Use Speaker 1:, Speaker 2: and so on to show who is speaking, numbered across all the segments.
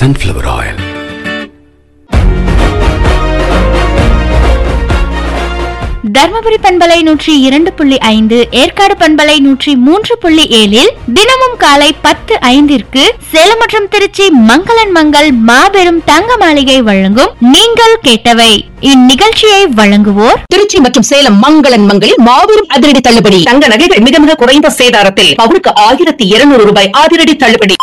Speaker 1: sunflower oil.
Speaker 2: Dharmapuri பண்பலை நூற்றி இரண்டு புள்ளி ஐந்து ஏற்காடு பண்பலை நூற்றி மூன்று புள்ளி ஏழில் தினமும் காலை பத்து ஐந்திற்கு சேலம் மற்றும் திருச்சி மங்களன் மங்கள் மாபெரும் தங்க மாளிகை வழங்கும் நீங்கள் கேட்டவை இந்நிகழ்ச்சியை வழங்குவோர்
Speaker 3: திருச்சி மற்றும் சேலம் மங்களன் மங்களில் மாபெரும் அதிரடி தள்ளுபடி தங்க நகைகள் மிக மிக குறைந்த சேதாரத்தில் பவுனுக்கு ஆயிரத்தி இருநூறு ரூபாய் அதிரடி தள்ளுபடி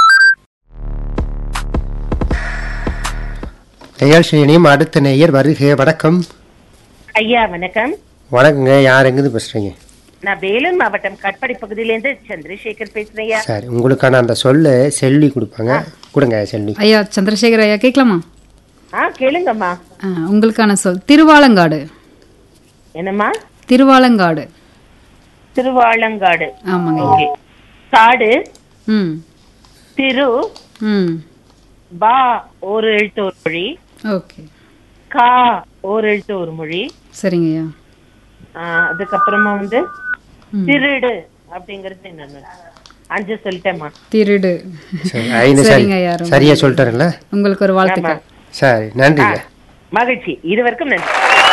Speaker 4: நிகழ்ச்சியினையும் அடுத்த நேயர் வருக வணக்கம்
Speaker 5: ஐயா வணக்கம்
Speaker 4: வணக்கங்க யார் எங்கிருந்து பேசுறீங்க
Speaker 5: நான் வேலூர் மாவட்டம் கட்பாடி பகுதியிலேருந்து சந்திரசேகர் பேசுறேன் ஐயா
Speaker 4: சரி உங்களுக்கான அந்த சொல்ல செல்வி கொடுப்பாங்க கொடுங்க செல்வி
Speaker 6: ஐயா சந்திரசேகர் ஐயா கேட்கலாமா
Speaker 5: ஆ கேளுங்கம்மா
Speaker 6: ஆ, உங்களுக்கான சொல் திருவாலங்காடு
Speaker 5: என்னம்மா
Speaker 6: திருவாலங்காடு
Speaker 5: திருவாலங்காடு
Speaker 6: ஆமாங்க ஐயா.
Speaker 5: ஓகே காடு
Speaker 6: ம்
Speaker 5: திரு
Speaker 6: ம்
Speaker 5: பா ஒரு எழுத்து ஒரு மொழி
Speaker 6: ஓகே
Speaker 5: கா ஒரு எழுத்து ஒரு மொழி
Speaker 6: சரிங்க ஐயா
Speaker 5: ஆ, அதுக்கப்புறமா வந்து திருடு அப்படிங்கிறது என்னன்னு அஞ்சு சொல்லிட்டேம்மா
Speaker 6: திருடு
Speaker 4: சரி ஐந்து சரி
Speaker 6: சரிங்க ஐயா, ரொம்ப
Speaker 4: சரியா சொல்லிட்டாருங்களா
Speaker 6: உங்களுக்கு ஒரு வாழ்த்துக்கள்
Speaker 4: சரி நன்றிங்க
Speaker 5: மகிழ்ச்சி இது வரைக்கும் நன்றி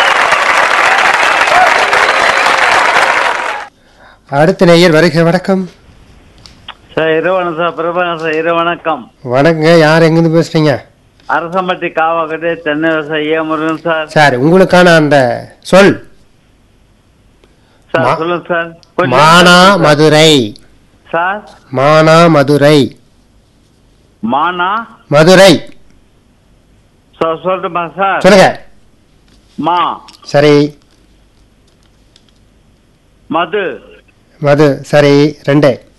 Speaker 4: அடுத்த நேயர் வருக வணக்கம்
Speaker 7: சார் இரவணம் சார் பிரபாகர் சார் இரவணக்கம்
Speaker 4: வணக்கங்க யார் எங்கிருந்து பேசுறீங்க
Speaker 7: அரசம்பட்டி காவாக்கட்டு தென்னை விவசாயி ஏ முருகன் சார்
Speaker 4: சரி உங்களுக்கான அந்த சொல்
Speaker 7: சார்
Speaker 4: மா-
Speaker 7: சொல்லுங்க சார் கொஞ்சம்
Speaker 4: மானா மதுரை
Speaker 7: சார்
Speaker 4: மானா மதுரை
Speaker 7: மானா
Speaker 4: மதுரை
Speaker 7: சொ- சொல்லட்டுமா சார்
Speaker 4: சொல்லுங்க
Speaker 7: மா
Speaker 4: சரி
Speaker 7: மது
Speaker 4: மது சரி ரெண்டு